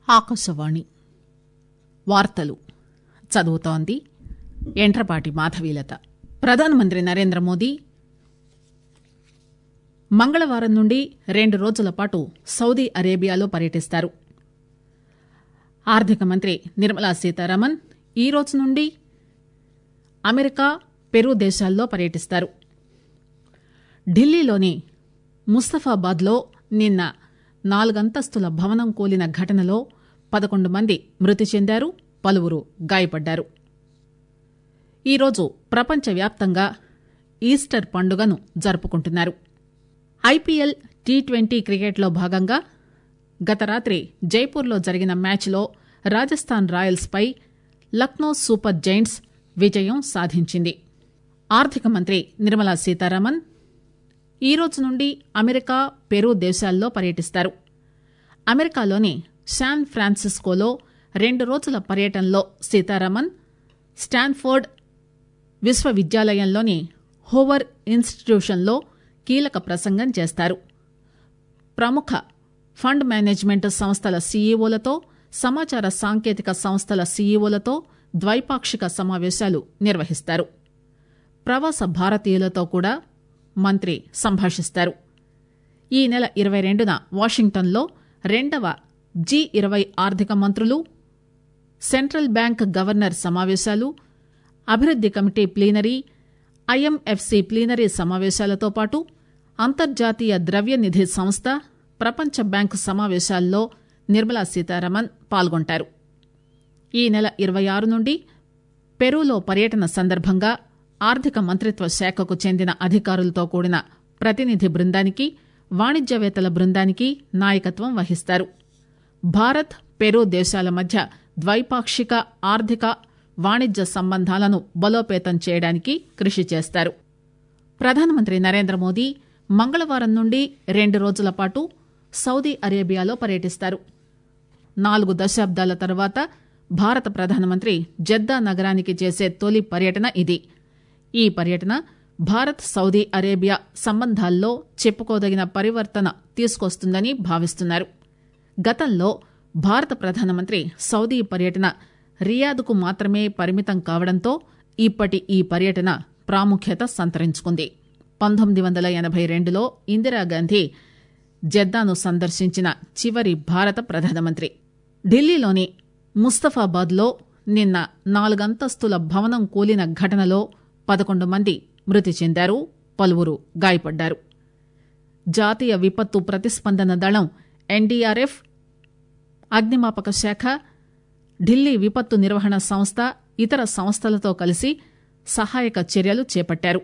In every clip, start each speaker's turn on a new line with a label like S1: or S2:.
S1: ఆకాశవాణి వార్తలు చదువుతోంది ఎంట్రపాటి మాధవీలత ప్రధానమంత్రి నరేంద్ర మోదీ మంగళవారం నుండి రెండు రోజుల పాటు సౌదీ అరేబియాలో పర్యటిస్తారు ఆర్థిక మంత్రి నిర్మలా సీతారామన్ ఈ రోజు నుండి అమెరికా పెరు దేశాల్లో పర్యటిస్తారు ఢిల్లీలోని ముస్తఫాబాద్లో నిన్న నాలుగంతస్తుల భవనం కూలిన ఘటనలో పదకొండు మంది మృతి చెందారు పలువురు గాయపడ్డారు ఈరోజు ప్రపంచవ్యాప్తంగా ఈస్టర్ పండుగను జరుపుకుంటున్నారు ఐపీఎల్ టీ ట్వంటీ క్రికెట్లో భాగంగా గత రాత్రి జైపూర్లో జరిగిన మ్యాచ్లో రాజస్థాన్ రాయల్స్ పై లక్నో సూపర్ జైంట్స్ విజయం సాధించింది ఆర్థిక మంత్రి నిర్మలా సీతారామన్ ఈ రోజు నుండి అమెరికా పెరు దేశాల్లో పర్యటిస్తారు అమెరికాలోని శాన్ ఫ్రాన్సిస్కోలో రెండు రోజుల పర్యటనలో సీతారామన్ స్టాన్ఫోర్డ్ విశ్వవిద్యాలయంలోని హోవర్ ఇన్స్టిట్యూషన్లో కీలక ప్రసంగం చేస్తారు ప్రముఖ ఫండ్ మేనేజ్మెంట్ సంస్థల సీఈఓలతో సమాచార సాంకేతిక సంస్థల సీఈఓలతో ద్వైపాక్షిక సమావేశాలు నిర్వహిస్తారు ప్రవాస భారతీయులతో కూడా మంత్రి సంభాషిస్తారు ఈ నెల ఇరవై రెండున వాషింగ్టన్లో రెండవ జీ ఇరవై ఆర్థిక మంత్రులు సెంట్రల్ బ్యాంక్ గవర్నర్ సమావేశాలు అభివృద్ది కమిటీ ప్లీనరీ ఐఎంఎఫ్సి ప్లీనరీ సమావేశాలతో పాటు అంతర్జాతీయ ద్రవ్యనిధి సంస్థ ప్రపంచ బ్యాంకు సమావేశాల్లో నిర్మలా సీతారామన్ పాల్గొంటారు ఈ నెల ఇరవై ఆరు నుండి పెరూలో పర్యటన సందర్భంగా ఆర్థిక మంత్రిత్వ శాఖకు చెందిన అధికారులతో కూడిన ప్రతినిధి బృందానికి వాణిజ్యవేత్తల బృందానికి నాయకత్వం వహిస్తారు భారత్ పెరూ దేశాల మధ్య ద్వైపాక్షిక ఆర్థిక వాణిజ్య సంబంధాలను బలోపేతం చేయడానికి కృషి చేస్తారు ప్రధానమంత్రి నరేంద్ర మోదీ మంగళవారం నుండి రెండు రోజుల పాటు సౌదీ అరేబియాలో పర్యటిస్తారు నాలుగు దశాబ్దాల తర్వాత భారత ప్రధానమంత్రి జద్దా నగరానికి చేసే తొలి పర్యటన ఇది ఈ పర్యటన భారత్ సౌదీ అరేబియా సంబంధాల్లో చెప్పుకోదగిన పరివర్తన తీసుకొస్తుందని భావిస్తున్నారు గతంలో భారత ప్రధానమంత్రి సౌదీ పర్యటన రియాద్కు మాత్రమే పరిమితం కావడంతో ఇప్పటి ఈ పర్యటన ప్రాముఖ్యత సంతరించుకుంది పంతొమ్మిది వందల ఎనభై రెండులో ఇందిరాగాంధీ జద్దాను సందర్శించిన చివరి భారత ప్రధానమంత్రి ఢిల్లీలోని ముస్తఫాబాద్లో నిన్న నాలుగంతస్తుల భవనం కూలిన ఘటనలో పదకొండు మంది మృతి చెందారు పలువురు గాయపడ్డారు జాతీయ విపత్తు ప్రతిస్పందన దళం ఎన్డీఆర్ఎఫ్ అగ్నిమాపక శాఖ ఢిల్లీ విపత్తు నిర్వహణ సంస్థ ఇతర సంస్థలతో కలిసి సహాయక చర్యలు చేపట్టారు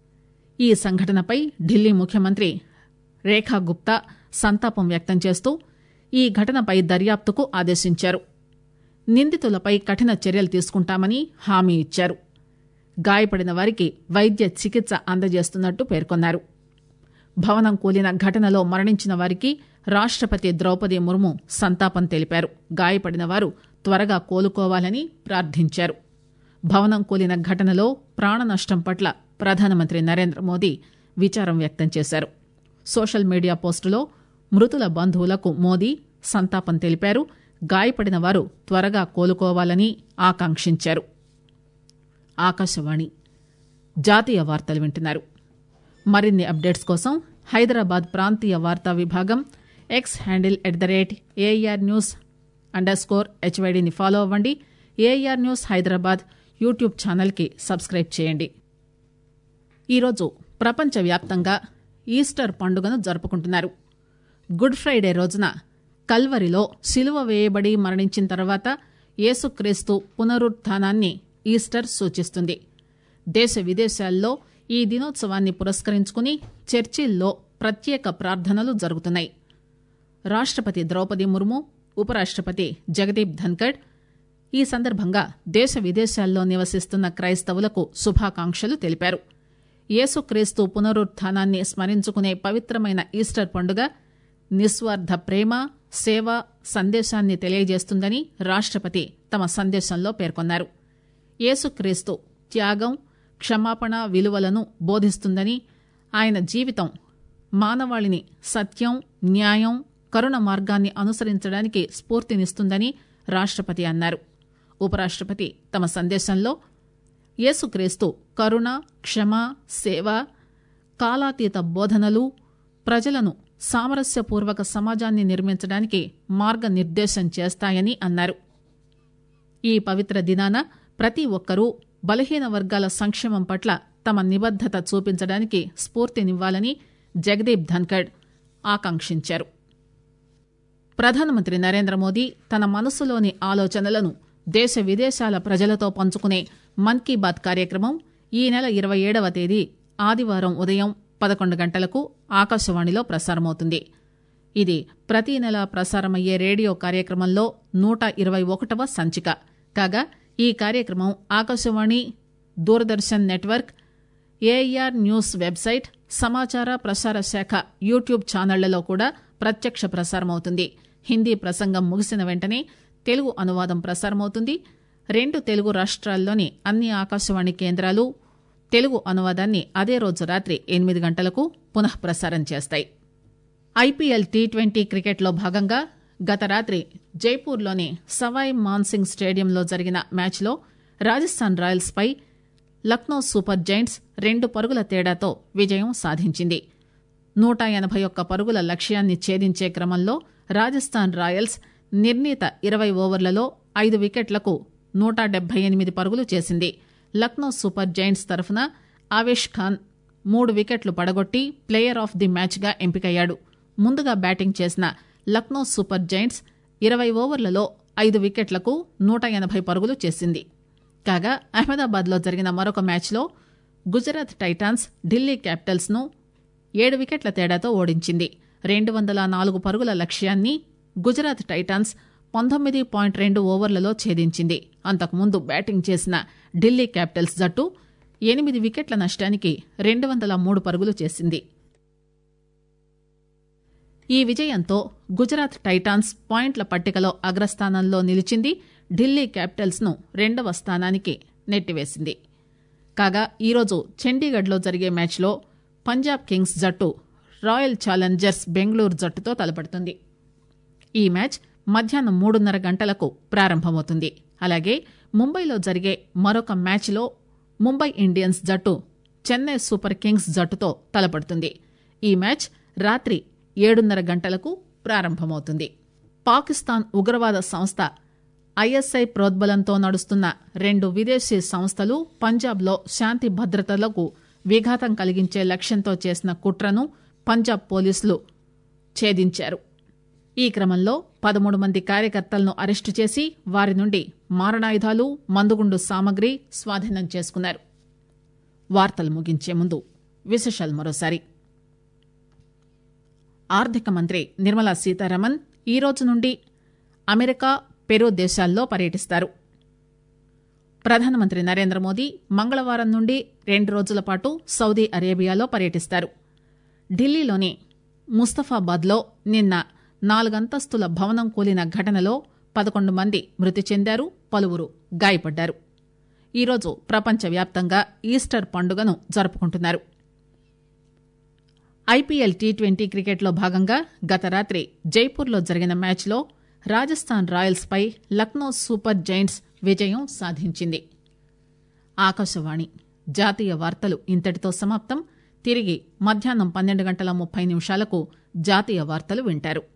S1: ఈ సంఘటనపై ఢిల్లీ ముఖ్యమంత్రి రేఖా గుప్తా సంతాపం వ్యక్తం చేస్తూ ఈ ఘటనపై దర్యాప్తుకు ఆదేశించారు నిందితులపై కఠిన చర్యలు తీసుకుంటామని హామీ ఇచ్చారు గాయపడిన వారికి వైద్య చికిత్స అందజేస్తున్నట్టు పేర్కొన్నారు భవనం కూలిన ఘటనలో మరణించిన వారికి రాష్టపతి ద్రౌపది ముర్ము సంతాపం తెలిపారు గాయపడిన వారు త్వరగా కోలుకోవాలని ప్రార్థించారు భవనం కూలిన ఘటనలో ప్రాణ నష్టం పట్ల ప్రధానమంత్రి నరేంద్ర మోదీ విచారం వ్యక్తం చేశారు సోషల్ మీడియా పోస్టులో మృతుల బంధువులకు మోదీ సంతాపం తెలిపారు గాయపడిన వారు త్వరగా కోలుకోవాలని ఆకాంక్షించారు ఆకాశవాణి జాతీయ వార్తలు వింటున్నారు మరిన్ని అప్డేట్స్ కోసం హైదరాబాద్ ప్రాంతీయ వార్తా విభాగం X handle at the rate AIR news underscore స్కోర్ హెచ్వైడిని ఫాలో అవ్వండి ఏఆర్ న్యూస్ హైదరాబాద్ యూట్యూబ్ ఛానల్కి సబ్స్క్రైబ్ చేయండి ఈరోజు ప్రపంచవ్యాప్తంగా ఈస్టర్ పండుగను జరుపుకుంటున్నారు గుడ్ ఫ్రైడే రోజున కల్వరిలో సిలువ వేయబడి మరణించిన తర్వాత యేసుక్రీస్తు పునరుత్థానాన్ని ఈస్టర్ సూచిస్తుంది దేశ విదేశాల్లో ఈ దినోత్సవాన్ని పురస్కరించుకుని చర్చిల్లో ప్రత్యేక ప్రార్థనలు జరుగుతున్నాయి రాష్టపతి ద్రౌపది ముర్ము ఉపరాష్టపతి జగదీప్ ధన్కడ్ ఈ సందర్భంగా దేశ విదేశాల్లో నివసిస్తున్న క్రైస్తవులకు శుభాకాంక్షలు తెలిపారు యేసుక్రీస్తు పునరుత్థానాన్ని స్మరించుకునే పవిత్రమైన ఈస్టర్ పండుగ నిస్వార్థ ప్రేమ సేవ సందేశాన్ని తెలియజేస్తుందని రాష్టపతి తమ సందేశంలో పేర్కొన్నారు యేసుక్రీస్తు త్యాగం క్షమాపణ విలువలను బోధిస్తుందని ఆయన జీవితం మానవాళిని సత్యం న్యాయం కరుణ మార్గాన్ని అనుసరించడానికి స్ఫూర్తినిస్తుందని రాష్టపతి అన్నారు ఉపరాష్టపతి తమ సందేశంలో యేసుక్రీస్తు కరుణ క్షమ సేవ కాలాతీత బోధనలు ప్రజలను సామరస్యపూర్వక సమాజాన్ని నిర్మించడానికి మార్గనిర్దేశం చేస్తాయని అన్నారు ఈ పవిత్ర దినాన ప్రతి ఒక్కరూ బలహీన వర్గాల సంక్షేమం పట్ల తమ నిబద్దత చూపించడానికి స్ఫూర్తినివ్వాలని జగదీప్ ధన్కడ్ ఆకాంక్షించారు ప్రధానమంత్రి నరేంద్ర మోదీ తన మనసులోని ఆలోచనలను దేశ విదేశాల ప్రజలతో పంచుకునే మన్ కీ బాత్ కార్యక్రమం ఈ నెల ఇరవై ఏడవ తేదీ ఆదివారం ఉదయం పదకొండు గంటలకు ఆకాశవాణిలో ప్రసారమవుతుంది ఇది ప్రతి నెల ప్రసారమయ్యే రేడియో కార్యక్రమంలో నూట ఇరవై ఒకటవ సంచిక కాగా ఈ కార్యక్రమం Akashvani Doordarshan network AIR news website సమాచార ప్రసార శాఖ యూట్యూబ్ ఛానళ్లలో కూడా ప్రత్యక్ష ప్రసారమవుతుంది హిందీ ప్రసంగం ముగిసిన వెంటనే తెలుగు అనువాదం ప్రసారమవుతుంది రెండు తెలుగు రాష్ట్రాల్లోని అన్ని ఆకాశవాణి కేంద్రాలు తెలుగు అనువాదాన్ని అదే రోజు రాత్రి ఎనిమిది గంటలకు పునః ప్రసారం చేస్తాయి ఐపీఎల్ టీ ట్వంటీ క్రికెట్లో భాగంగా గత రాత్రి జైపూర్లోని సవాయ్ మాన్సింగ్ స్టేడియంలో జరిగిన మ్యాచ్లో రాజస్థాన్ రాయల్స్ పై లక్నో సూపర్ జైంట్స్ రెండు పరుగుల తేడాతో విజయం సాధించింది నూట ఎనభై ఒక్క పరుగుల లక్ష్యాన్ని ఛేదించే క్రమంలో రాజస్థాన్ రాయల్స్ నిర్ణీత ఇరవై ఓవర్లలో ఐదు వికెట్లకు నూట డెబ్బై ఎనిమిది పరుగులు చేసింది లక్నో సూపర్ జైంట్స్ తరఫున ఆవేష్ ఖాన్ మూడు వికెట్లు పడగొట్టి ప్లేయర్ ఆఫ్ ది మ్యాచ్గా ఎంపికయ్యాడు ముందుగా బ్యాటింగ్ చేసిన లక్నో సూపర్ జైంట్స్ ఇరవై ఓవర్లలో ఐదు వికెట్లకు నూట ఎనభై పరుగులు చేసింది కాగా అహ్మదాబాద్లో జరిగిన మరొక మ్యాచ్లో గుజరాత్ టైటాన్స్ ఢిల్లీ క్యాపిటల్స్ ను ఏడు వికెట్ల తేడాతో ఓడించింది రెండు వందల నాలుగు పరుగుల లక్ష్యాన్ని గుజరాత్ టైటాన్స్ పంతొమ్మిది పాయింట్ రెండు ఓవర్లలో ఛేదించింది అంతకుముందు బ్యాటింగ్ చేసిన ఢిల్లీ క్యాపిటల్స్ జట్టు ఎనిమిది వికెట్ల నష్టానికి రెండు వందల మూడు పరుగులు చేసింది ఈ విజయంతో గుజరాత్ టైటాన్స్ పాయింట్ల పట్టికలో అగ్రస్థానంలో నిలిచింది ఢిల్లీ క్యాపిటల్స్ ను రెండవ స్థానానికి నెట్టివేసింది కాగా ఈరోజు చండీగఢ్లో జరిగే మ్యాచ్లో పంజాబ్ కింగ్స్ జట్టు రాయల్ ఛాలెంజర్స్ బెంగళూరు జట్టుతో తలపడుతుంది ఈ మ్యాచ్ మధ్యాహ్నం మూడున్నర గంటలకు ప్రారంభమవుతుంది అలాగే ముంబైలో జరిగే మరొక మ్యాచ్లో ముంబై ఇండియన్స్ జట్టు చెన్నై సూపర్ కింగ్స్ జట్టుతో తలపడుతుంది ఈ మ్యాచ్ రాత్రి ఏడున్నర గంటలకు ప్రారంభమవుతుంది పాకిస్తాన్ ఉగ్రవాద సంస్థ ఐఎస్ఐ ప్రోద్బలంతో నడుస్తున్న రెండు విదేశీ సంస్థలు పంజాబ్లో శాంతి భద్రతలకు విఘాతం కలిగించే లక్ష్యంతో చేసిన కుట్రను పంజాబ్ పోలీసులు ఛేదించారు ఈ క్రమంలో పదమూడు మంది కార్యకర్తలను అరెస్టు చేసి వారి నుండి మారణాయుధాలు మందుగుండు సామగ్రి స్వాధీనం చేసుకున్నారు వార్తలు ముగించే ముందు విశేషాలు మరోసారి ఆర్థిక మంత్రి నిర్మలా సీతారామన్ ఈ రోజు నుండి అమెరికా పెరూ దేశాల్లో పర్యటిస్తారు ప్రధానమంత్రి నరేంద్ర మోదీ మంగళవారం నుండి రెండు రోజుల పాటు సౌదీ అరేబియాలో పర్యటిస్తారు ఢిల్లీలోని ముస్తఫాబాద్లో నిన్న నాలుగంతస్తుల భవనం కూలిన ఘటనలో పదకొండు మంది మృతి చెందారు పలువురు గాయపడ్డారు ఈరోజు ప్రపంచవ్యాప్తంగా ఈస్టర్ పండుగను జరుపుకుంటున్నారు ఐపీఎల్ టీ ట్వంటీ క్రికెట్లో భాగంగా గత రాత్రి జైపూర్లో జరిగిన మ్యాచ్లో రాజస్థాన్ రాయల్స్ పై లక్నో సూపర్ జైంట్స్ విజయం సాధించింది ఆకాశవాణి జాతీయ వార్తలు ఇంతటితో సమాప్తం తిరిగి మధ్యాహ్నం పన్నెండు గంటల ముప్పై నిమిషాలకు జాతీయ వార్తలు వింటారు